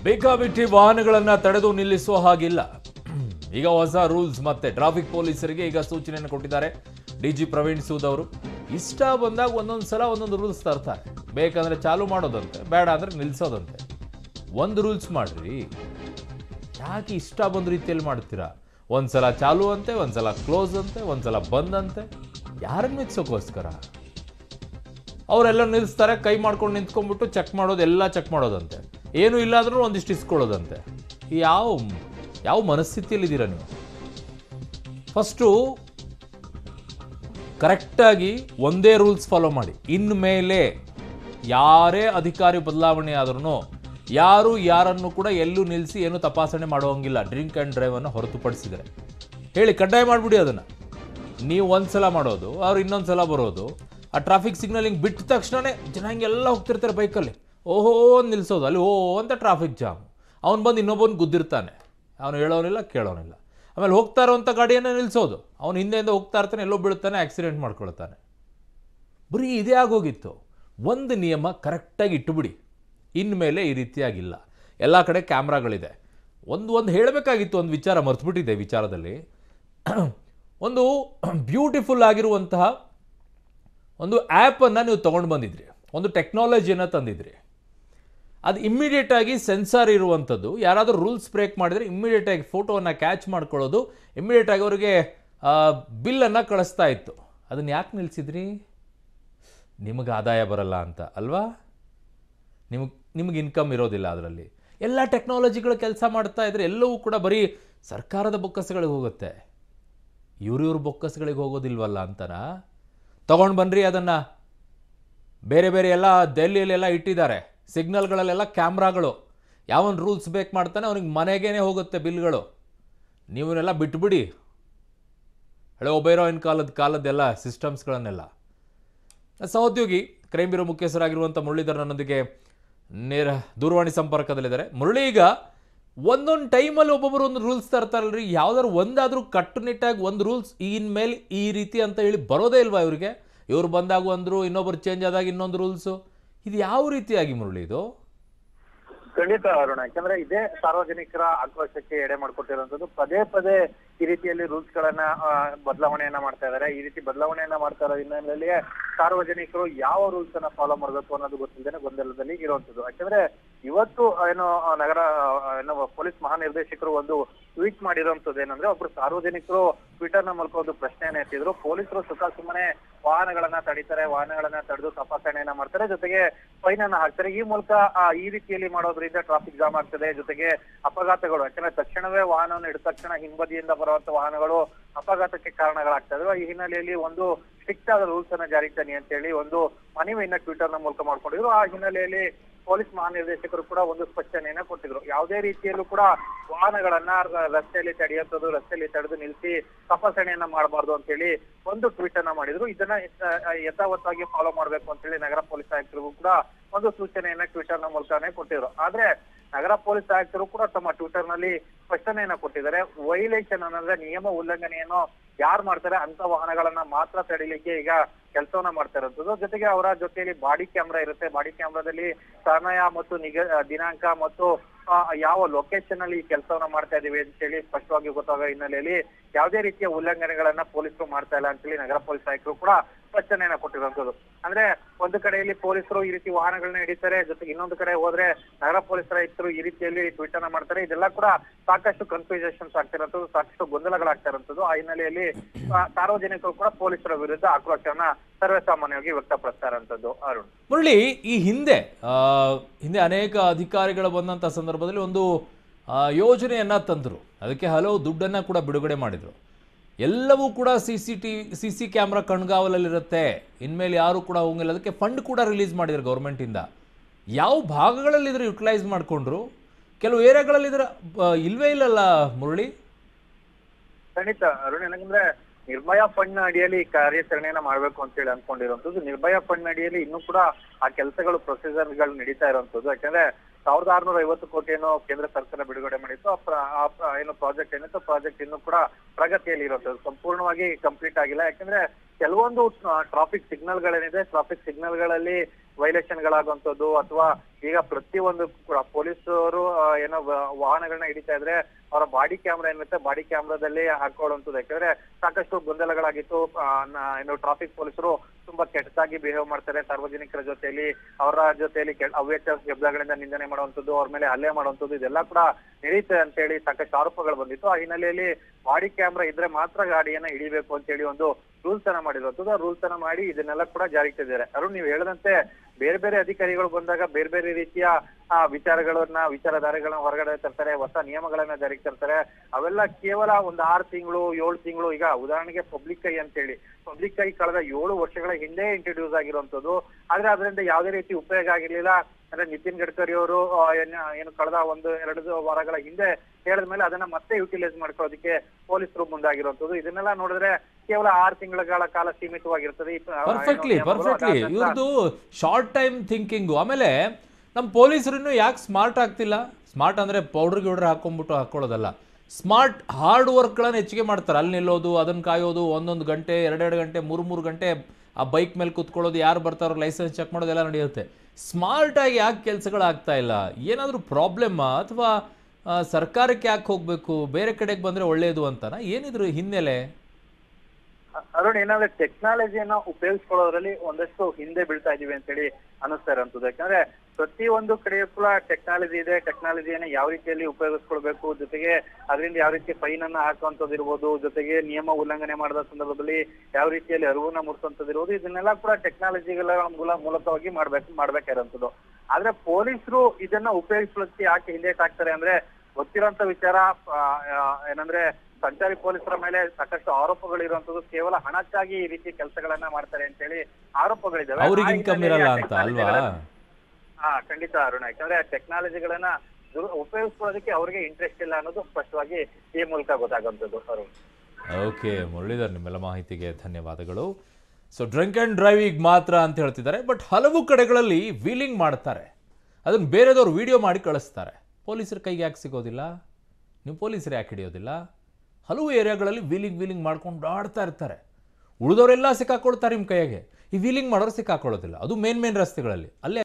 ಬೇಕಾಬಿಟ್ಟಿ ವಾಹನಗಳನ್ನ ತಡೆದು ನಿಲ್ಲಿಸುವ ಹಾಗಿಲ್ಲ ಈಗ ಹೊಸ ರೂಲ್ಸ್ ಮತ್ತೆ ಟ್ರಾಫಿಕ್ ಪೊಲೀಸರಿಗೆ ಈಗ ಸೂಚನೆಯನ್ನು ಕೊಟ್ಟಿದ್ದಾರೆ ಡಿಜಿ ಪ್ರವೀಣ್ ಸೂದ್ ಅವರು ಇಷ್ಟ ಬಂದಾಗ ಒಂದೊಂದು ಸಲ ಒಂದೊಂದು ರೂಲ್ಸ್ ತರ್ತಾರೆ ಬೇಕಂದ್ರೆ ಚಾಲು ಮಾಡೋದಂತೆ ಬೇಡ ಅಂದ್ರೆ ನಿಲ್ಸೋದಂತೆ ಒಂದು ರೂಲ್ಸ್ ಮಾಡ್ರಿ ಯಾಕೆ ಇಷ್ಟ ಬಂದ ರೀತಿಯಲ್ಲಿ ಮಾಡ್ತೀರಾ ಒಂದ್ಸಲ ಚಾಲು ಅಂತೆ ಒಂದ್ಸಲ ಕ್ಲೋಸ್ ಅಂತೆ ಒಂದ್ಸಲ ಬಂದ್ ಅಂತೆ ಯಾರನ್ನ ಮೆಚ್ಚೋಕ್ಕೋಸ್ಕರ ಅವರೆಲ್ಲ ನಿಲ್ಲಿಸ್ತಾರೆ ಕೈ ಮಾಡ್ಕೊಂಡು ನಿಂತ್ಕೊಂಡ್ಬಿಟ್ಟು ಚೆಕ್ ಮಾಡೋದು ಎಲ್ಲ ಚೆಕ್ ಮಾಡೋದಂತೆ ಏನು ಇಲ್ಲ ಅಂದ್ರೂ ಒಂದಿಷ್ಟು ಇಸ್ಕೊಳ್ಳೋದಂತೆ ಯಾವ ಯಾವ ಮನಸ್ಥಿತಿಯಲ್ಲಿದ್ದೀರಾ ನೀವು ಫಸ್ಟು ಕರೆಕ್ಟಾಗಿ ಒಂದೇ ರೂಲ್ಸ್ ಫಾಲೋ ಮಾಡಿ ಇನ್ಮೇಲೆ ಯಾರೇ ಅಧಿಕಾರಿ ಬದಲಾವಣೆ ಆದ್ರೂ ಯಾರು ಯಾರನ್ನು ಕೂಡ ಎಲ್ಲೂ ನಿಲ್ಲಿಸಿ ಏನು ತಪಾಸಣೆ ಮಾಡುವಂಗಿಲ್ಲ ಡ್ರಿಂಕ್ ಆ್ಯಂಡ್ ಡ್ರೈವ್ ಅನ್ನು ಹೊರತುಪಡಿಸಿದರೆ ಹೇಳಿ ಕಡ್ಡಾಯ ಮಾಡಿಬಿಡಿ ಅದನ್ನು ನೀವು ಒಂದ್ಸಲ ಮಾಡೋದು ಅವ್ರು ಇನ್ನೊಂದ್ಸಲ ಬರೋದು ಆ ಟ್ರಾಫಿಕ್ ಸಿಗ್ನಲ್ ಹಿಂಗೆ ಬಿಟ್ಟ ತಕ್ಷಣನೇ ಜನ ಹಿಂಗೆಲ್ಲ ಹೋಗ್ತಿರ್ತಾರೆ ಬೈಕಲ್ಲಿ ಓಹೋ ಅಂತ ನಿಲ್ಸೋದು ಅಲ್ಲಿ ಓ ಅಂತ ಟ್ರಾಫಿಕ್ ಜಾಮ್ ಅವ್ನು ಬಂದು ಇನ್ನೊಬ್ಬನ ಗುದ್ದಿರ್ತಾನೆ ಅವನು ಹೇಳೋನಿಲ್ಲ ಕೇಳೋನಿಲ್ಲ ಆಮೇಲೆ ಹೋಗ್ತಾ ಇರೋವಂಥ ಗಾಡಿಯನ್ನು ನಿಲ್ಲಿಸೋದು ಅವ್ನು ಹಿಂದೆಯಿಂದ ಹೋಗ್ತಾ ಇರ್ತಾನೆ ಎಲ್ಲೋ ಬೀಳ್ತಾನೆ ಆಕ್ಸಿಡೆಂಟ್ ಮಾಡ್ಕೊಳ್ತಾನೆ ಬರೀ ಇದೇ ಆಗೋಗಿತ್ತು ಒಂದು ನಿಯಮ ಕರೆಕ್ಟಾಗಿ ಇಟ್ಟುಬಿಡಿ ಇನ್ಮೇಲೆ ಈ ರೀತಿಯಾಗಿಲ್ಲ ಎಲ್ಲ ಕಡೆ ಕ್ಯಾಮ್ರಾಗಳಿದೆ ಒಂದು ಒಂದು ಹೇಳಬೇಕಾಗಿತ್ತು ಒಂದು ವಿಚಾರ ಮರ್ತುಬಿಟ್ಟಿದೆ ವಿಚಾರದಲ್ಲಿ ಒಂದು ಬ್ಯೂಟಿಫುಲ್ ಆಗಿರುವಂತಹ ಒಂದು ಆ್ಯಪನ್ನು ನೀವು ತೊಗೊಂಡು ಬಂದಿದ್ರಿ ಒಂದು ಟೆಕ್ನಾಲಜಿಯನ್ನು ತಂದಿದ್ರಿ ಅದು ಇಮ್ಮಿಡಿಯೇಟ್ ಆಗಿ ಸೆನ್ಸಾರ್ ಇರುವಂಥದ್ದು ಯಾರಾದರೂ ರೂಲ್ಸ್ ಬ್ರೇಕ್ ಮಾಡಿದರೆ ಇಮ್ಮಿಡಿಯೇಟ್ ಆಗಿ ಫೋಟೋವನ್ನು ಕ್ಯಾಚ್ ಮಾಡ್ಕೊಳ್ಳೋದು ಇಮ್ಮಿಡಿಯೇಟ್ ಆಗಿ ಅವರಿಗೆ ಬಿಲ್ಲನ್ನು ಕಳಿಸ್ತಾ ಇತ್ತು ಅದನ್ನು ಯಾಕೆ ನಿಲ್ಲಿಸಿದ್ರಿ ನಿಮಗೆ ಆದಾಯ ಬರಲ್ಲ ಅಂತ ಅಲ್ವಾ ನಿಮಗೆ ನಿಮಗೆ ಇನ್ಕಮ್ ಇರೋದಿಲ್ಲ ಅದರಲ್ಲಿ ಎಲ್ಲ ಟೆಕ್ನಾಲಜಿಗಳು ಕೆಲಸ ಮಾಡ್ತಾ ಇದ್ರೆ ಎಲ್ಲವೂ ಕೂಡ ಬರೀ ಸರ್ಕಾರದ ಬೊಕ್ಕಸಗಳಿಗೆ ಹೋಗುತ್ತೆ ಇವ್ರಿವ್ರ ಬೊಕ್ಕಸಗಳಿಗೆ ಹೋಗೋದಿಲ್ವಲ್ಲ ಅಂತನಾ ತಗೊಂಡು ಬನ್ರಿ ಅದನ್ನು ಬೇರೆ ಬೇರೆ ಎಲ್ಲ ದೆಹಲಿಯಲ್ಲೆಲ್ಲ ಇಟ್ಟಿದ್ದಾರೆ ಸಿಗ್ನಲ್ಗಳಲ್ಲೆಲ್ಲ ಕ್ಯಾಮ್ರಾಗಳು ಯಾವನ್ ರೂಲ್ಸ್ ಬೇಕ್ ಮಾಡ್ತಾನೆ ಅವನಿಗೆ ಮನೆಗೇನೆ ಹೋಗುತ್ತೆ ಬಿಲ್ಗಳು ನೀವನ್ನೆಲ್ಲ ಬಿಟ್ಬಿಡಿ ಹಳೆ ಒಬೇರೋಯಿನ್ ಕಾಲದ ಕಾಲದ್ದೆಲ್ಲ ಸಿಸ್ಟಮ್ಸ್ಗಳನ್ನೆಲ್ಲ ಸಹೋದ್ಯೋಗಿ ಕ್ರೈಮ್ ಬ್ಯೂರೋ ಮುಖ್ಯಸ್ಥರಾಗಿರುವಂಥ ಮುರಳೀಧರ್ ನನ್ನೊಂದಿಗೆ ನೇರ ದೂರವಾಣಿ ಸಂಪರ್ಕದಲ್ಲಿದ್ದಾರೆ ಮುರಳಿ ಈಗ ಒಂದೊಂದು ಟೈಮಲ್ಲಿ ಒಬ್ಬೊಬ್ಬರು ಒಂದು ರೂಲ್ಸ್ ತರ್ತಾರಲ್ರಿ ಯಾವ್ದಾದ್ರು ಒಂದಾದರೂ ಕಟ್ಟುನಿಟ್ಟಾಗಿ ಒಂದು ರೂಲ್ಸ್ ಇನ್ಮೇಲೆ ಈ ರೀತಿ ಅಂತ ಹೇಳಿ ಬರೋದೇ ಇಲ್ವಾ ಇವ್ರಿಗೆ ಇವ್ರು ಬಂದಾಗ ಅಂದ್ರು ಇನ್ನೊಬ್ರು ಚೇಂಜ್ ಆದಾಗ ಇನ್ನೊಂದು ರೂಲ್ಸು ಇದು ಯಾವ ರೀತಿಯಾಗಿ ಮುರಳಿ ಇದು ಖಂಡಿತ ಅರುಣ ಯಾಕಂದ್ರೆ ಇದೇ ಸಾರ್ವಜನಿಕರ ಆಕ್ರೋಶಕ್ಕೆ ಎಡೆ ಮಾಡ್ಕೊಟ್ಟಿರುವಂತದ್ದು ಪದೇ ಪದೇ ಈ ರೀತಿಯಲ್ಲಿ ರೂಲ್ಸ್ ಗಳನ್ನ ಆ, ಬದಲಾವಣೆಯನ್ನ ಮಾಡ್ತಾ ಇದಾರೆ ಈ ರೀತಿ ಬದಲಾವಣೆಯನ್ನ ಮಾಡ್ತಾ ಇರೋ ಹಿನ್ನೆಲೆಯಲ್ಲಿ ಸಾರ್ವಜನಿಕರು ಯಾವ ರೂಲ್ಸ್ ಅನ್ನ ಫಾಲೋ ಮಾಡ್ಬೇಕು ಅನ್ನೋದು ಗೊತ್ತಿಲ್ಲದೆ ಗೊಂದಲದಲ್ಲಿ ಇರುವಂತದ್ದು ಯಾಕಂದ್ರೆ ಇವತ್ತು ಏನೋ ಆ, ನಗರ ಆ, ಏನೋ ಪೊಲೀಸ್ ಮಹಾನಿರ್ದೇಶಕರು ಒಂದು ಟ್ವೀಟ್ ಮಾಡಿರುವಂತದ್ದು ಏನಂದ್ರೆ ಒಬ್ರು ಸಾರ್ವಜನಿಕರು ಟ್ವಿಟರ್ ನ ಮೂಲಕ ಒಂದು ಪ್ರಶ್ನೆಯನ್ನ ಎತ್ತಿದ್ರು ಪೊಲೀಸರು ಸುಖ ಸುಮ್ಮನೆ ವಾಹನಗಳನ್ನ ತಡೀತಾರೆ ವಾಹನಗಳನ್ನ ತಡೆದು ತಪಾಸಣೆಯನ್ನ ಮಾಡ್ತಾರೆ ಜೊತೆಗೆ ಫೈನ್ ಅನ್ನ ಹಾಕ್ತಾರೆ ಈ ಮೂಲಕ ಆ, ಈ ರೀತಿಯಲ್ಲಿ ಮಾಡೋದ್ರಿಂದ ಟ್ರಾಫಿಕ್ ಜಾಮ್ ಆಗ್ತದೆ ಜೊತೆಗೆ ಅಪಘಾತಗಳು ಯಾಕಂದ್ರೆ ತಕ್ಷಣವೇ ವಾಹನವನ್ನು ಹಿಡಿದ ತಕ್ಷಣ ಹಿಂಬದಿಯಿಂದ ಬರುವಂತ ವಾಹನಗಳು ಅಪಘಾತಕ್ಕೆ ಕಾರಣಗಳಾಗ್ತದೆ ಈ ಹಿನ್ನೆಲೆಯಲ್ಲಿ ಒಂದು ಸ್ಟ್ರಿಕ್ಟ್ ಆದ ರೂಲ್ಸ್ ಅನ್ನ ಜಾರಿಗೆ ತನ್ನಿ ಅಂತ ಹೇಳಿ ಒಂದು ಮನವಿಯನ್ನ ಟ್ವಿಟರ್ ನ ಮೂಲಕ ಮಾಡ್ಕೊಂಡಿದ್ರು ಆ ಹಿನ್ನೆಲೆಯಲ್ಲಿ ಪೊಲೀಸ್ ಮಹಾನಿರ್ದೇಶಕರು ಕೂಡ ಒಂದು ಸ್ಪಷ್ಟನೆಯನ್ನ ಕೊಟ್ಟಿದ್ರು ಯಾವುದೇ ರೀತಿಯಲ್ಲೂ ಕೂಡ ವಾಹನಗಳನ್ನ ರ- ರಸ್ತೆಯಲ್ಲಿ ತಡೆಯುವಂಥದ್ದು ರಸ್ತೆಯಲ್ಲಿ ತಡೆದು ನಿಲ್ಲಿಸಿ ತಪಾಸಣೆಯನ್ನ ಮಾಡಬಾರ್ದು ಅಂತ ಹೇಳಿ ಒಂದು ಟ್ವೀಟ್ ಅನ್ನ ಮಾಡಿದ್ರು ಇದನ್ನ ಆ, ಯಥಾವತ್ತಾಗಿ ಫಾಲೋ ಮಾಡ್ಬೇಕು ಅಂತ ಹೇಳಿ ನಗರ ಪೊಲೀಸ್ ಆಯುಕ್ತರಿಗೂ ಕೂಡ ಒಂದು ಸೂಚನೆಯನ್ನ ಟ್ವಿಟರ್ ನ ಮೂಲಕನೇ ಕೊಟ್ಟಿದ್ರು ಆದ್ರೆ ನಗರ ಪೊಲೀಸ್ ಆಯುಕ್ತರು ಕೂಡ ತಮ್ಮ ಟ್ವಿಟರ್ ನಲ್ಲಿ ಸ್ಪಷ್ಟನೆಯನ್ನ ಕೊಟ್ಟಿದ್ದಾರೆ ವೈಲೇಷನ್ ಅನ್ನೋದ್ರೆ ನಿಯಮ ಉಲ್ಲಂಘನೆಯನ್ನು ಯಾರು ಮಾಡ್ತಾರೆ ಅಂತ ವಾಹನಗಳನ್ನ ಮಾತ್ರ ತಡಿಲಿಕ್ಕೆ ಈಗ ಕೆಲಸವನ್ನ ಮಾಡ್ತಾ ಇರೋದು ಜೊತೆಗೆ ಅವರ ಜೊತೆಯಲ್ಲಿ ಬಾಡಿ ಕ್ಯಾಮ್ರಾ ಇರುತ್ತೆ ಬಾಡಿ ಕ್ಯಾಮ್ರಾದಲ್ಲಿ ಸಮಯ ಮತ್ತು ನಿಗ ದಿನಾಂಕ ಮತ್ತು ಆ, ಯಾವ ಲೊಕೇಶನ್ ಅಲ್ಲಿ ಈ ಕೆಲಸವನ್ನ ಮಾಡ್ತಾ ಇದೀವಿ ಅಂತ ಹೇಳಿ ಸ್ಪಷ್ಟವಾಗಿ ಗೊತ್ತಾಗೋ ಹಿನ್ನೆಲೆಯಲ್ಲಿ ಯಾವುದೇ ರೀತಿಯ ಉಲ್ಲಂಘನೆಗಳನ್ನ ಪೊಲೀಸರು ಮಾಡ್ತಾ ಇಲ್ಲ ಅಂತೇಳಿ ನಗರ ಪೊಲೀಸ್ ಆಯುಕ್ತರು ಕೂಡ ಸ್ಪಷ್ಟನೆಯನ್ನ ಕೊಟ್ಟಿರುವಂತದ್ದು ಅಂದ್ರೆ ಒಂದು ಕಡೆಯಲ್ಲಿ ಪೊಲೀಸರು ಈ ರೀತಿ ವಾಹನಗಳನ್ನ ಹಿಡಿತಾರೆ ಜೊತೆಗೆ ಇನ್ನೊಂದು ಕಡೆ ಹೋದ್ರೆ ನಗರ ಪೊಲೀಸ್ ಆಯುಕ್ತರು ಈ ರೀತಿಯಲ್ಲಿ ಟ್ವೀಟ್ ಅನ್ನ ಮಾಡ್ತಾರೆ ಇದೆಲ್ಲ ಕೂಡ ಸಾಕಷ್ಟು ಕನ್ಫ್ಯೂಷನ್ಸ್ ಆಗ್ತಿರೋಂಥದ್ದು ಸಾಕಷ್ಟು ಗೊಂದಲಗಳಾಗ್ತಾ ಇರೋಂಥದ್ದು ಆ ಹಿನ್ನೆಲೆಯಲ್ಲಿ ಆ, ಸಾರ್ವಜನಿಕರು ಕೂಡ ಪೊಲೀಸರ ವಿರುದ್ಧ ಆಕ್ರೋಶವನ್ನ ಸರ್ವೇ ಸಾಮಾನ್ಯವಾಗಿ ವ್ಯಕ್ತಪಡಿಸ್ತಾ ಇರೋಂಥದ್ದು ಅರುಣ್ ಮುರಳಿ ಈ ಹಿಂದೆ ಆ, ಹಿಂದೆ ಅನೇಕ ಅಧಿಕಾರಿಗಳು ಬಂದಂಥ ಸಂದರ್ಭದಲ್ಲಿ ಒಂದು ಆ, ಯೋಜನೆಯನ್ನ ತಂದರು ಅದಕ್ಕೆ ಹಲವು ದುಡ್ಡನ್ನು ಕೂಡ ಬಿಡುಗಡೆ ಮಾಡಿದರು ಎಲ್ಲವೂ ಕೂಡ C C T C C camera ಕಣ್ಗಾವಲಲ್ಲಿರುತ್ತೆ ಇನ್ಮೇಲೆ ಯಾರು ಕೂಡ ಹೋಗಿಲ್ಲ ಅದಕ್ಕೆ ಫಂಡ್ ಕೂಡ ರಿಲೀಸ್ ಮಾಡಿದ್ರು ಗೌರ್ಮೆಂಟಿಂದ ಯಾವ ಭಾಗಗಳಲ್ಲಿ ಇದ್ರ ಯುಟಿಲೈಸ್ ಮಾಡಿಕೊಂಡ್ರು ಕೆಲವು ಏರಿಯಾಗಳಲ್ಲಿ ಇದ್ರ ಆ, ಇಲ್ವೇ ಇಲ್ಲಲ್ಲ ಮುರಳಿ ಖಂಡಿತ ಅರುಣ್ ಏನಂದ್ರೆ ನಿರ್ಭಯ ಫಂಡ್ ನ ಅಡಿಯಲ್ಲಿ ಈ ಕಾರ್ಯಾಚರಣೆಯನ್ನ ಮಾಡ್ಬೇಕು ಅಂತ ಹೇಳಿ ಅನ್ಕೊಂಡಿರುವಂತದ್ದು ನಿರ್ಭಯ ಫಂಡ್ ನ ಅಡಿಯಲ್ಲಿ ಇನ್ನೂ ಕೂಡ ಆ ಕೆಲಸಗಳು ಪ್ರೊಸೀಜರ್ ಗಳು ನಡೀತಾ ಇರುವಂತದ್ದು ಯಾಕಂದ್ರೆ ಸಾವಿರದ ಆರ್ನೂರ ಐವತ್ತು ಕೋಟಿಯನ್ನು ಕೇಂದ್ರ ಸರ್ಕಾರ ಬಿಡುಗಡೆ ಮಾಡಿತ್ತು ಆ ಪ್ರ- ಆ ಪ್ರ- ಏನು ಪ್ರಾಜೆಕ್ಟ್ ಏನಿತ್ತು ಪ್ರಾಜೆಕ್ಟ್ ಇನ್ನೂ ಕೂಡ ಪ್ರಗತಿಯಲ್ಲಿ ಇರುವಂತದ್ದು ಸಂಪೂರ್ಣವಾಗಿ ಕಂಪ್ಲೀಟ್ ಆಗಿಲ್ಲ ಯಾಕಂದ್ರೆ ಕೆಲವೊಂದು ಟ್ರಾಫಿಕ್ ಸಿಗ್ನಲ್ ಗಳೇನಿದೆ ಟ್ರಾಫಿಕ್ ಸಿಗ್ನಲ್ ಗಳಲ್ಲಿ ವೈಲೇಷನ್ ಗಳಾಗುವಂತದ್ದು ಅಥವಾ ಈಗ ಪ್ರತಿಯೊಂದು ಕೂಡ ಪೊಲೀಸರು ಆ, ಏನೋ ವ- ವಾಹನಗಳನ್ನ ಹಿಡಿತಾ ಇದ್ರೆ ಅವರ ಬಾಡಿ ಕ್ಯಾಮ್ರಾ ಏನಿರುತ್ತೆ ಬಾಡಿ ಕ್ಯಾಮ್ರಾದಲ್ಲಿ ಹಾಕೊಳ್ಳುವಂಥದ್ದು ಯಾಕಂದ್ರೆ ಸಾಕಷ್ಟು ಗೊಂದಲಗಳಾಗಿತ್ತು ಆ, ನ- ಏನು ಟ್ರಾಫಿಕ್ ಪೊಲೀಸರು ತುಂಬಾ ಕೆಟ್ಟದಾಗಿ ಬಿಹೇವ್ ಮಾಡ್ತಾರೆ ಸಾರ್ವಜನಿಕರ ಜೊತೆಯಲ್ಲಿ ಅವರ ಜೊತೆಯಲ್ಲಿ ಕೆಲ ಅವ್ಯಕ್ತ ಶಬ್ದಗಳಿಂದ ನಿಂದನೆ ಮಾಡುವಂಥದ್ದು ಅವ್ರ ಮೇಲೆ ಹಲ್ಲೆ ಮಾಡುವಂಥದ್ದು ಇದೆಲ್ಲ ಕೂಡ ನಡೀತದೆ ಅಂತ ಹೇಳಿ ಸಾಕಷ್ಟು ಆರೋಪಗಳು ಬಂದಿತ್ತು ಆ ಹಿನ್ನೆಲೆಯಲ್ಲಿ ಬಾಡಿ ಕ್ಯಾಮ್ರಾ ಇದ್ರೆ ಮಾತ್ರ ಗಾಡಿಯನ್ನ ಹಿಡಿಬೇಕು ಅಂತ ಹೇಳಿ ಒಂದು ರೂಲ್ಸ್ ಅನ್ನ ಮಾಡಿರುವಂಥದ್ದು ಆ ರೂಲ್ಸ್ ಅನ್ನ ಮಾಡಿ ಇದನ್ನೆಲ್ಲ ಕೂಡ ಜಾರಿಗೆ ತಂದಿದ್ದಾರೆ ಅರುಣ್ ನೀವು ಹೇಳದಂತೆ ಬೇರೆ ಬೇರೆ ಅಧಿಕಾರಿಗಳು ಬಂದಾಗ ಬೇರೆ ಬೇರೆ ರೀತಿಯ ಆ ವಿಚಾರಗಳನ್ನ ವಿಚಾರಧಾರೆಗಳನ್ನ ಹೊರಗಡೆ ತರ್ತಾರೆ ಹೊಸ ನಿಯಮಗಳನ್ನ ಜಾರಿಗೆ ತರ್ತಾರೆ ಅವೆಲ್ಲ ಕೇವಲ ಒಂದು ಆರು ತಿಂಗಳು ಏಳು ತಿಂಗಳು ಈಗ ಉದಾಹರಣೆಗೆ ಪಬ್ಲಿಕ್ ಐ ಅಂತೇಳಿ ಪಬ್ಲಿಕ್ ಐ ಕಳೆದ ಏಳು ವರ್ಷಗಳ ಹಿಂದೆ ಇಂಟ್ರೊಡ್ಯೂಸ್ ಆಗಿರುವಂತದ್ದು ಆದ್ರೆ ಅದರಿಂದ ಯಾವುದೇ ರೀತಿ ಉಪಯೋಗ ಆಗಿರ್ಲಿಲ್ಲ ಅಂದ್ರೆ ನಿತಿನ್ ಗಡ್ಕರಿ ಅವರು ಆ, ಏನ್- ಏನು ಕಳೆದ ಒಂದು ಎರಡು ವಾರಗಳ ಹಿಂದೆ ಹೇಳಿದ ಮೇಲೆ ಅದನ್ನ ಮತ್ತೆ ಯುಟಿಲೈಸ್ ಮಾಡ್ಕೊಳ್ಳೋದಕ್ಕೆ ಪೊಲೀಸರು ಮುಂದಾಗಿರುವಂತದ್ದು ಇದನ್ನೆಲ್ಲ ನೋಡಿದ್ರೆ ಕೇವಲ ಆರು ತಿಂಗಳ ಕಾಲ ಸೀಮಿತವಾಗಿರ್ತದೆ ಈ, ಆ, ಏನು ಪರ್ಫೆಕ್ಟ್ಲಿ ನಿಯಮಗಳು. ಪರ್ಫೆಕ್ಟ್ಲಿ ಅದಾದ ನಂತರ- ಇವ್ರದ್ದು ಶಾರ್ಟ್ ಟೈಮ್ ಥಿಂಕಿಂಗು ಆಮೇಲೆ ನಮ್ಮ ಪೊಲೀಸರು ಯಾಕೆ ಸ್ಮಾರ್ಟ್ ಆಗ್ತಿಲ್ಲ ಸ್ಮಾರ್ಟ್ ಅಂದರೆ ಪೌಡ್ರ್ ಗಿಡ್ರ್ ಹಾಕೊಂಡ್ಬಿಟ್ಟು ಹಾಕೊಳ್ಳೋದಲ್ಲ ಸ್ಮಾರ್ಟ್ ಹಾರ್ಡ್ ವರ್ಕ್ಗಳನ್ನು ಹೆಚ್ಚಿಗೆ ಮಾಡ್ತಾರೆ ಅಲ್ಲಿ ನಿಲ್ಲೋದು ಅದನ್ನು ಕಾಯೋದು ಒಂದೊಂದು ಗಂಟೆ ಎರಡೆರಡು ಗಂಟೆ ಮೂರು ಮೂರು ಗಂಟೆ ಆ ಬೈಕ್ ಮೇಲೆ ಕುತ್ಕೊಳ್ಳೋದು ಯಾರು ಬರ್ತಾರೋ ಲೈಸೆನ್ಸ್ ಚೆಕ್ ಮಾಡೋದೆಲ್ಲ ನಡೆಯುತ್ತೆ ಸ್ಮಾರ್ಟಾಗಿ ಯಾಕೆ ಕೆಲಸಗಳು ಆಗ್ತಾ ಇಲ್ಲ ಏನಾದರೂ ಪ್ರಾಬ್ಲಮ್ಮಾ ಅಥವಾ ಆ, ಸರ್ಕಾರಕ್ಕೆ ಯಾಕೆ ಹೋಗಬೇಕು ಬೇರೆ ಕಡೆಗೆ ಬಂದರೆ ಒಳ್ಳೆಯದು ಅಂತನಾ ಏನಿದ್ರು ಹಿನ್ನೆಲೆ ಅರುಣ್ ಏನಂದ್ರೆ ಟೆಕ್ನಾಲಜಿಯನ್ನ ಉಪಯೋಗಿಸ್ಕೊಳ್ಳೋದ್ರಲ್ಲಿ ಒಂದಷ್ಟು ಹಿಂದೆ ಬೀಳ್ತಾ ಇದೀವಿ ಅಂತೇಳಿ ಅನಿಸ್ತಾ ಇರೋಂಥದ್ದು ಯಾಕಂದ್ರೆ ಪ್ರತಿಯೊಂದು ಕಡೆಯೂ ಕೂಡ ಟೆಕ್ನಾಲಜಿ ಇದೆ ಟೆಕ್ನಾಲಜಿಯನ್ನ ಯಾವ ರೀತಿಯಲ್ಲಿ ಉಪಯೋಗಿಸ್ಕೊಳ್ಬೇಕು ಜೊತೆಗೆ ಅದರಿಂದ ಯಾವ ರೀತಿ ಫೈನ್ ಅನ್ನ ಹಾಕುವಂಥದ್ದು ಇರ್ಬೋದು ಜೊತೆಗೆ ನಿಯಮ ಉಲ್ಲಂಘನೆ ಮಾಡಿದ ಸಂದರ್ಭದಲ್ಲಿ ಯಾವ ರೀತಿಯಲ್ಲಿ ಅರಿವನ್ನ ಮೂಡಿಸುವಂಥದ್ದು ಇರ್ಬೋದು ಇದನ್ನೆಲ್ಲ ಕೂಡ ಟೆಕ್ನಾಲಜಿಗಳ ಮೂಲ ಮೂಲಕವಾಗಿ ಮಾಡ್ಬೇಕು ಮಾಡ್ಬೇಕಾಗಿರೋಂಥದ್ದು ಆದ್ರೆ ಪೊಲೀಸರು ಇದನ್ನ ಉಪಯೋಗಿಸಲಿಕ್ಕೆ ಯಾಕೆ ಹಿಂದೇಟಾಗ್ತಾರೆ ಅಂದ್ರೆ ಗೊತ್ತಿರೋಂಥ ವಿಚಾರ ಆ, ಆ, ಏನಂದ್ರೆ ಸಂಚಾರಿ ಪೊಲೀಸರ ಮೇಲೆ ಸಾಕಷ್ಟು ಆರೋಪಗಳು ಇರುವಂತದ್ದು ಕೇವಲ ಹಣಕ್ಕಾಗಿ ಈ ರೀತಿ ಕೆಲಸಗಳನ್ನ ಮಾಡ್ತಾರೆ ಅಂತೇಳಿ ಆರೋಪಗಳಿದಾವೆ ಅವ್ರಿಗೆ ಆ ಇನ್ಕಮ್ ಹಿನ್ನೆಲೆಯಲ್ಲಿ ಇರಲ್ಲ ಆ ಅಂತ ಅಲ್ವಾ ಟೆಕ್ನಾಲಜಿಗಳನ್ನ- ಹಾ ಖಂಡಿತ ಅರುಣ ಯಾಕಂದ್ರೆ ಟೆಕ್ನಾಲಜಿಗಳನ್ನ ದುರ್- ಉಪಯೋಗಿಸ್ಕೊಳ್ಳೋದಕ್ಕೆ ಅವ್ರಿಗೆ ಇಂಟ್ರೆಸ್ಟ್ ಇಲ್ಲ ಅನ್ನೋದು ಸ್ಪಷ್ಟವಾಗಿ ಈ ಮೂಲಕ ಗೊತ್ತಾಗುವಂಥದ್ದು ಅರುಣ್ ಓಕೆ ಮುರಳೀಧರ್ ನಿಮ್ಮೆಲ್ಲ ಮಾಹಿತಿಗೆ ಧನ್ಯವಾದಗಳು ಸೊ ಡ್ರಂಕ್ ಆ್ಯಂಡ್ ಡ್ರೈವಿಂಗ್ ಮಾತ್ರ ಅಂತ ಹೇಳ್ತಿದ್ದಾರೆ ಬಟ್ ಹಲವು ಕಡೆಗಳಲ್ಲಿ ವೀಲಿಂಗ್ ಮಾಡ್ತಾರೆ ಅದನ್ನು ಬೇರೆದವ್ರು ವಿಡಿಯೋ ಮಾಡಿ ಕಳಿಸ್ತಾರೆ ಪೊಲೀಸರ ಕೈಗೆ ಯಾಕೆ ಸಿಗೋದಿಲ್ಲ ನೀವು ಪೊಲೀಸರು ಯಾಕೆ ಹಿಡಿಯೋದಿಲ್ಲ ಹಲವು ಏರಿಯಾಗಳಲ್ಲಿ ವೀಲಿಂಗ್ ವೀಲಿಂಗ್ ಮಾಡ್ಕೊಂಡು ಆಡ್ತಾ ಇರ್ತಾರೆ ಉಳಿದವರೆಲ್ಲ ಸಿಕ್ಕಾಕೊಳ್ತಾರೆ ನಿಮ್ಮ ಕೈಯಾಗೆ ಈ ವೀಲಿಂಗ್ ಮಾಡೋರು ಸಿಕ್ಕಾಕೊಳ್ಳೋದಿಲ್ಲ ಅದು ಮೇನ್ ಮೇನ್ ರಸ್ತೆಗಳಲ್ಲಿ ಅಲ್ಲೇ